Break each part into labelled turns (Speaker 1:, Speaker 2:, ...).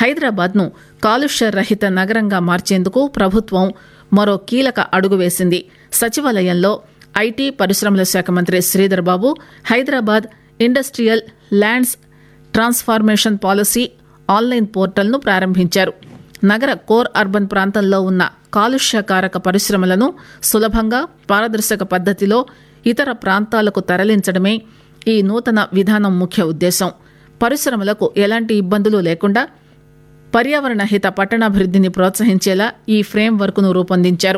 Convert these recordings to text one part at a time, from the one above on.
Speaker 1: హైదరాబాద్ను కాలుష్య రహిత నగరంగా మార్చేందుకు ప్రభుత్వం మరో కీలక అడుగు వేసింది సచివాలయంలో ఐటీ పరిశ్రమల శాఖ మంత్రి Sridhar Babu Hyderabad industrial lands transformation policy online పోర్టల్ను ప్రారంభించారు నగర కోర్ అర్బన్ ప్రాంతంలో ఉన్న కాలుష్యకారక పరిశ్రమలను సులభంగా పారదర్శక పద్దతిలో ఇతర ప్రాంతాలకు తరలించడమే ఈ నూతన విధానం ముఖ్య ఉద్దేశం పరిశ్రమలకు ఎలాంటి ఇబ్బందులు లేకుండా పర్యావరణ హిత పట్టణాభివృద్ధిని ప్రోత్సహించేలా ఈ ఫ్రేమ్ వర్క్ ను రూపొందించారు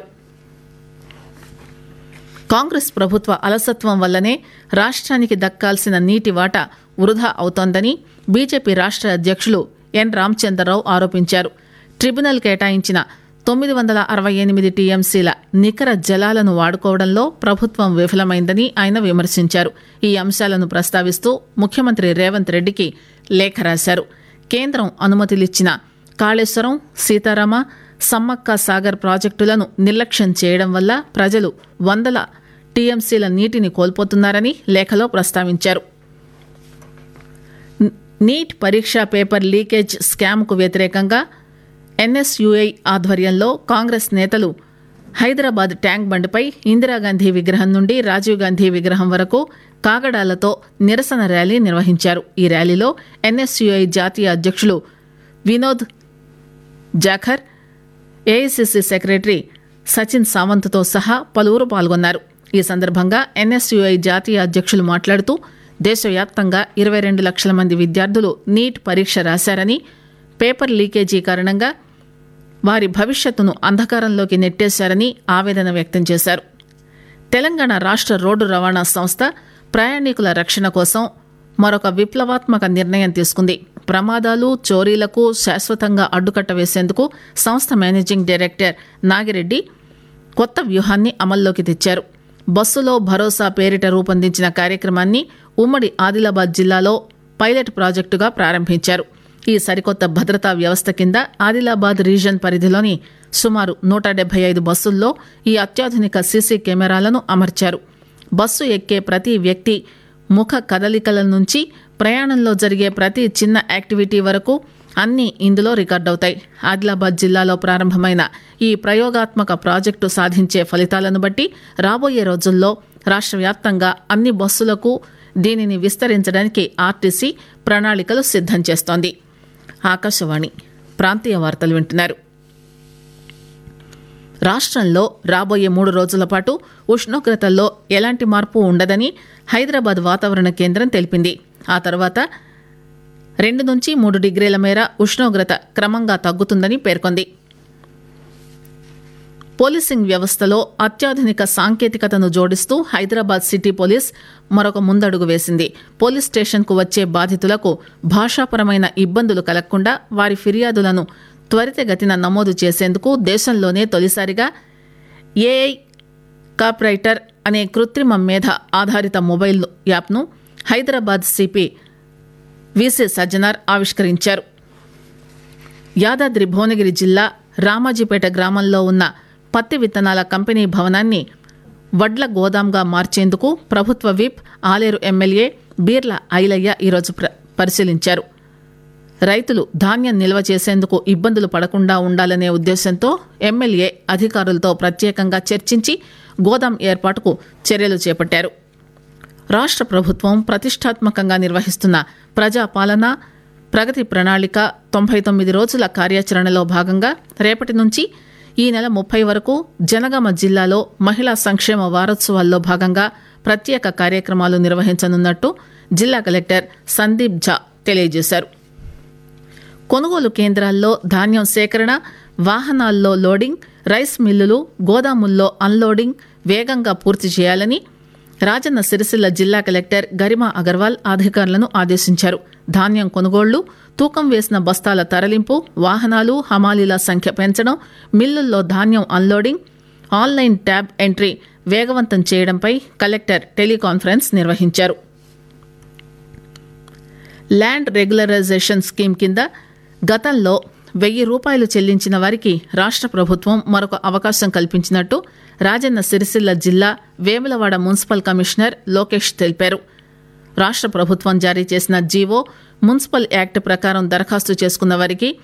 Speaker 1: కాంగ్రెస్ ప్రభుత్వ అలసత్వం వల్లనే రాష్ట్రానికి దక్కాల్సిన నీటి వాటా వృధా అవుతోందని బీజేపీ రాష్ట్ర అధ్యక్షులు ఎన్ రామచంద్రరావు ఆరోపించారు ట్రిబ్యునల్ కేటాయించిన తొమ్మిది వందల అరవై ఎనిమిది టీఎంసీల నికర జలాలను వాడుకోవడంలో ప్రభుత్వం విఫలమైందని ఆయన విమర్శించారు ఈ అంశాలను ప్రస్తావిస్తూ ముఖ్యమంత్రి రేవంత్ రెడ్డికి లేఖ రాశారు కేంద్రం అనుమతిలిచ్చిన కాళేశ్వరం సీతారామ సమ్మక్క సాగర్ ప్రాజెక్టులను నిర్లక్ష్యం చేయడం వల్ల ప్రజలు వందల టీఎంసీల నీటిని కోల్పోతున్నారని లేఖలో ప్రస్తావించారు నీట్ పరీక్ష పేపర్ లీకేజ్ స్కామ్కు వ్యతిరేకంగా ఎన్ఎస్యుఐ ఆధ్వర్యంలో కాంగ్రెస్ నేతలు హైదరాబాద్ ట్యాంక్ బండ్పై ఇందిరాగాంధీ విగ్రహం నుండి రాజీవ్ గాంధీ విగ్రహం వరకు కాగడాలతో నిరసన ర్యాలీ నిర్వహించారు ఈ ర్యాలీలో ఎన్ఎస్యుఐ జాతీయ అధ్యక్షులు వినోద్ జాఖర్ ఏఐసిసి సెక్రటరీ సచిన్ సావంత్తో సహా పలువురు పాల్గొన్నారు ఈ సందర్భంగా ఎన్ఎస్యుఐ జాతీయ అధ్యక్షులు మాట్లాడుతూ దేశవ్యాప్తంగా ఇరవై రెండు లక్షల మంది విద్యార్థులు నీట్ పరీక్ష రాశారని పేపర్ లీకేజీ కారణంగా వారి భవిష్యత్తును అంధకారంలోకి నెట్టేశారని ఆవేదన వ్యక్తం చేశారు తెలంగాణ రాష్ట్ర రోడ్డు రవాణా సంస్థ ప్రయాణికుల రక్షణ కోసం మరొక విప్లవాత్మక నిర్ణయం తీసుకుంది ప్రమాదాలు చోరీలకు శాశ్వతంగా అడ్డుకట్ట వేసేందుకు సంస్థ మేనేజింగ్ డైరెక్టర్ నాగిరెడ్డి కొత్త వ్యూహాన్ని అమల్లోకి తెచ్చారు బస్సులో భరోసా పేరిట రూపొందించిన కార్యక్రమాన్ని ఉమ్మడి ఆదిలాబాద్ జిల్లాలో పైలట్ ప్రాజెక్టుగా ప్రారంభించారు ఈ సరికొత్త భద్రతా వ్యవస్థ కింద ఆదిలాబాద్ రీజన్ పరిధిలోని సుమారు నూట డెబ్బై ఐదు బస్సుల్లో ఈ అత్యాధునిక సీసీ కెమెరాలను అమర్చారు బస్సు ఎక్కే ప్రతి వ్యక్తి ముఖ కదలికల నుంచి ప్రయాణంలో జరిగే ప్రతి చిన్న యాక్టివిటీ వరకు అన్నీ ఇందులో రికార్డవుతాయి ఆదిలాబాద్ జిల్లాలో ప్రారంభమైన ఈ ప్రయోగాత్మక ప్రాజెక్టు సాధించే ఫలితాలను బట్టి రాబోయే రోజుల్లో రాష్ట్ర వ్యాప్తంగా అన్ని బస్సులకు దీనిని విస్తరించడానికి ఆర్టీసీ ప్రణాళికలు సిద్ధం చేస్తోంది ఆకాశవాణి ప్రాంతీయ వార్తలు వింటున్నారు రాష్ట్రంలో రాబోయే మూడు రోజుల పాటు ఉష్ణోగ్రతల్లో ఎలాంటి మార్పు ఉండదని హైదరాబాద్ వాతావరణ కేంద్రం తెలిపింది ఆ తర్వాత రెండు నుంచి మూడు డిగ్రీల మేర ఉష్ణోగ్రత క్రమంగా తగ్గుతుందని పేర్కొంది పోలీసింగ్ వ్యవస్థలో అత్యాధునిక సాంకేతికతను జోడిస్తూ హైదరాబాద్ సిటీ పోలీస్ మరొక ముందడుగు వేసింది పోలీస్ స్టేషన్కు వచ్చే బాధితులకు భాషాపరమైన ఇబ్బందులు కలగకుండా వారి ఫిర్యాదులను త్వరితగతిన నమోదు చేసేందుకు దేశంలోనే తొలిసారిగా ఏఐ కాప్రైటర్ అనే కృత్రిమ మేధ ఆధారిత మొబైల్ యాప్ను హైదరాబాద్ సిపి విసి సజ్జనార్ ఆవిష్కరించారు యాదాద్రి భువనగిరి జిల్లా రామాజీపేట గ్రామంలో ఉన్న పత్తి విత్తనాల కంపెనీ భవనాన్ని వడ్ల గోదాంగా మార్చేందుకు ప్రభుత్వ విప్ ఆలేరు ఎమ్మెల్యే బీర్ల ఐలయ్య ఈరోజు ప్ర- పరిశీలించారు రైతులు ధాన్యం నిల్వ చేసేందుకు ఇబ్బందులు పడకుండా ఉండాలనే ఉద్దేశంతో ఎమ్మెల్యే అధికారులతో ప్రత్యేకంగా చర్చించి గోదాం ఏర్పాటుకు చర్యలు చేపట్టారు రాష్ట్ర ప్రభుత్వం ప్రతిష్టాత్మకంగా నిర్వహిస్తున్న ప్రజాపాలన ప్రగతి ప్రణాళిక తొంభై తొమ్మిది రోజుల కార్యాచరణలో భాగంగా రేపటి నుంచి ఈ నెల ముప్పై వరకు జనగామ జిల్లాలో మహిళా సంక్షేమ వారోత్సవాల్లో భాగంగా ప్రత్యేక కార్యక్రమాలు నిర్వహించనున్నట్టు జిల్లా కలెక్టర్ సందీప్ ఝా తెలియజేశారు కొనుగోలు కేంద్రాల్లో ధాన్యం సేకరణ వాహనాల్లో లోడింగ్ రైస్ మిల్లులు గోదాముల్లో అన్లోడింగ్ వేగంగా పూర్తి చేయాలని రాజన్న సిరిసిల్ల జిల్లా కలెక్టర్ గరిమా అగర్వాల్ అధికారులను ఆదేశించారు ధాన్యం కొనుగోళ్లు తూకం వేసిన బస్తాల తరలింపు వాహనాలు హమాలీల సంఖ్య పెంచడం మిల్లుల్లో ధాన్యం అన్లోడింగ్ ఆన్లైన్ ట్యాబ్ ఎంట్రీ వేగవంతం చేయడంపై కలెక్టర్ టెలికాన్ఫరెన్స్ నిర్వహించారు ల్యాండ్ రెగ్యులరైజేషన్ స్కీమ్ కింద గతంలో వెయ్యి రూపాయలు చెల్లించిన వారికి రాష్ట్ర ప్రభుత్వం మరొక అవకాశం కల్పించినట్టు రాజన్న సిరిసిల్ల జిల్లా వేములవాడ మున్సిపల్ కమిషనర్ లోకేష్ తెలిపారు రాష్ట్ర ప్రభుత్వం జారీ చేసిన జీవో మున్సిపల్ యాక్ట్ ప్రకారం దరఖాస్తు చేసుకున్న వారికి